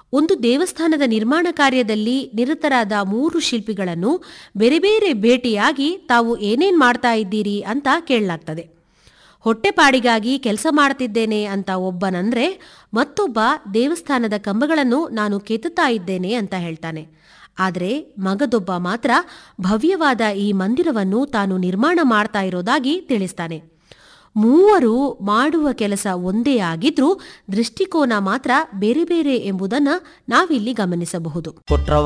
ಒಂದು ದೇವಸ್ಥಾನದ ನಿರ್ಮಾಣ ಕಾರ್ಯದಲ್ಲಿ ನಿರತರಾದ ಮೂರು ಶಿಲ್ಪಿಗಳನ್ನು ಬೇರೆ ಬೇರೆ ಭೇಟಿಯಾಗಿ ತಾವು ಏನೇನ್ ಮಾಡ್ತಾ ಇದ್ದೀರಿ ಅಂತ ಕೇಳಲಾಗ್ತದೆ ಹೊಟ್ಟೆಪಾಡಿಗಾಗಿ ಕೆಲಸ ಮಾಡ್ತಿದ್ದೇನೆ ಅಂತ ಒಬ್ಬನಂದ್ರೆ ಮತ್ತೊಬ್ಬ ದೇವಸ್ಥಾನದ ಕಂಬಗಳನ್ನು ನಾನು ಕೆತ್ತುತ್ತಾ ಇದ್ದೇನೆ ಅಂತ ಹೇಳ್ತಾನೆ ಆದರೆ ಮಗದೊಬ್ಬ ಮಾತ್ರ ಭವ್ಯವಾದ ಈ ಮಂದಿರವನ್ನು ತಾನು ನಿರ್ಮಾಣ ಮಾಡ್ತಾ ಇರೋದಾಗಿ ತಿಳಿಸ್ತಾನೆ ಮೂವರು ಮಾಡುವ ಕೆಲಸ ಒಂದೇ ಆಗಿದ್ರೂ ದೃಷ್ಟಿಕೋನ ಮಾತ್ರ ಬೇರೆ ಬೇರೆ ಎಂಬುದನ್ನು ನಾವಿಲ್ಲಿ ಗಮನಿಸಬಹುದು ಕೊಟ್ರವ